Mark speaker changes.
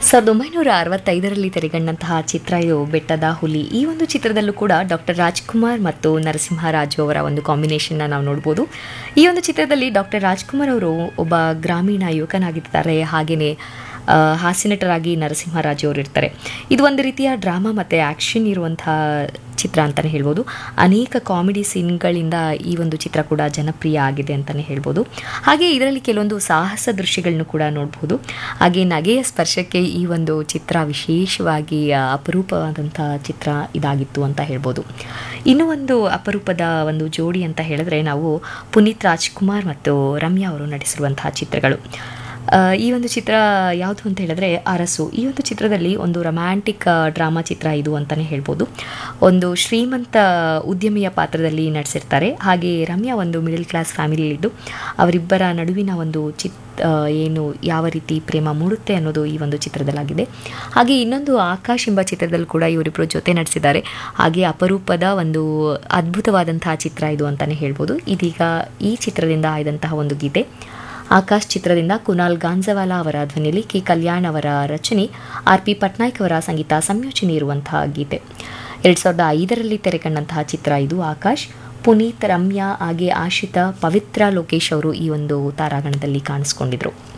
Speaker 1: ಸಾವಿರದ ಒಂಬೈನೂರ ಅರವತ್ತೈದರಲ್ಲಿ ತೆರೆಗಂಡಂತಹ ಚಿತ್ರ ಇದು ಬೆಟ್ಟದ ಹುಲಿ ಈ ಒಂದು ಚಿತ್ರದಲ್ಲೂ ಕೂಡ ಡಾಕ್ಟರ್ ರಾಜ್ಕುಮಾರ್ ಮತ್ತು ನರಸಿಂಹರಾಜು ಅವರ ಒಂದು ಕಾಂಬಿನೇಷನ್ನ ನಾವು ನೋಡ್ಬೋದು ಈ ಒಂದು ಚಿತ್ರದಲ್ಲಿ ಡಾಕ್ಟರ್ ರಾಜ್ಕುಮಾರ್ ಅವರು ಒಬ್ಬ ಗ್ರಾಮೀಣ ಯುವಕನಾಗಿರ್ತಾರೆ ಹಾಗೆಯೇ ಆ, ಹಾಸ್ಯನಟರಾಗಿ ನರಸಿಂಹರಾಜು ಅವರು ಇರ್ತಾರೆ ಇದು ಒಂದು ರೀತಿಯ ಡ್ರಾಮಾ ಮತ್ತು ಆ್ಯಕ್ಷನ್ ಇರುವಂತಹ ಚಿತ್ರ ಅಂತಲೇ ಹೇಳ್ಬೋದು ಅನೇಕ ಕಾಮಿಡಿ ಸೀನ್ಗಳಿಂದ ಈ ಒಂದು ಚಿತ್ರ ಕೂಡ ಜನಪ್ರಿಯ ಆಗಿದೆ ಅಂತಲೇ ಹೇಳ್ಬೋದು ಹಾಗೆ ಇದರಲ್ಲಿ ಕೆಲವೊಂದು ಸಾಹಸ ದೃಶ್ಯಗಳನ್ನು ಕೂಡ ನೋಡ್ಬೋದು ಹಾಗೆ ನಗೆಯ ಸ್ಪರ್ಶಕ್ಕೆ ಈ ಒಂದು ಚಿತ್ರ ವಿಶೇಷವಾಗಿ ಆ, ಅಪರೂಪವಾದಂಥ ಚಿತ್ರ ಇದಾಗಿತ್ತು ಅಂತ ಹೇಳ್ಬೋದು ಇನ್ನೂ ಒಂದು ಅಪರೂಪದ ಒಂದು ಜೋಡಿ ಅಂತ ಹೇಳಿದ್ರೆ ನಾವು ಪುನೀತ್ ರಾಜ್ಕುಮಾರ್ ಮತ್ತು ರಮ್ಯಾ ಅವರು ನಟಿಸಿರುವಂತಹ ಚಿತ್ರಗಳು ಆ, ಈ ಒಂದು ಚಿತ್ರ ಯಾವುದು ಅಂತ ಹೇಳಿದ್ರೆ ಅರಸು ಈ ಒಂದು ಚಿತ್ರದಲ್ಲಿ ಒಂದು ರೊಮ್ಯಾಂಟಿಕ್ ಡ್ರಾಮಾ ಚಿತ್ರ ಇದು ಅಂತಲೇ ಹೇಳ್ಬೋದು ಒಂದು ಶ್ರೀಮಂತ ಉದ್ಯಮಿಯ ಪಾತ್ರದಲ್ಲಿ ನಟಿಸಿರ್ತಾರೆ ಹಾಗೆ ರಮ್ಯಾ ಒಂದು ಮಿಡಲ್ ಕ್ಲಾಸ್ ಫ್ಯಾಮಿಲಿಯಲ್ಲಿದ್ದು ಅವರಿಬ್ಬರ ನಡುವಿನ ಒಂದು ಚಿತ್ ಆ, ಏನು ಯಾವ ರೀತಿ ಪ್ರೇಮ ಮೂಡುತ್ತೆ ಅನ್ನೋದು ಈ ಒಂದು ಚಿತ್ರದಲ್ಲಾಗಿದೆ ಹಾಗೆ ಇನ್ನೊಂದು ಆಕಾಶ್ ಎಂಬ ಚಿತ್ರದಲ್ಲಿ ಕೂಡ ಇವರಿಬ್ಬರು ಜೊತೆ ನಟಿಸಿದ್ದಾರೆ ಹಾಗೆ ಅಪರೂಪದ ಒಂದು ಅದ್ಭುತವಾದಂತಹ ಚಿತ್ರ ಇದು ಅಂತಲೇ ಹೇಳ್ಬೋದು ಇದೀಗ ಈ ಚಿತ್ರದಿಂದ ಆಯ್ದಂತಹ ಒಂದು ಗೀತೆ ಆಕಾಶ್ ಚಿತ್ರದಿಂದ ಕುನಾಲ್ ಗಾಂಜವಾಲಾ ಅವರ ಧ್ವನಿಯಲ್ಲಿ ಕೆ ಕಲ್ಯಾಣ್ ಅವರ ರಚನೆ ಆರ್ ಪಿ ಪಟ್ನಾಯಕ್ ಅವರ ಸಂಗೀತ ಸಂಯೋಜನೆ ಇರುವಂತಹ ಗೀತೆ ಎರಡು ಸಾವಿರದ ಐದರಲ್ಲಿ ತೆರೆಕಂಡಂತಹ ಚಿತ್ರ ಇದು ಆಕಾಶ್ ಪುನೀತ್ ರಮ್ಯಾ ಹಾಗೆ ಆಶಿತಾ ಪವಿತ್ರ ಲೋಕೇಶ್ ಅವರು ಈ ಒಂದು ತಾರಾಗಣದಲ್ಲಿ ಕಾಣಿಸ್ಕೊಂಡಿದ್ರು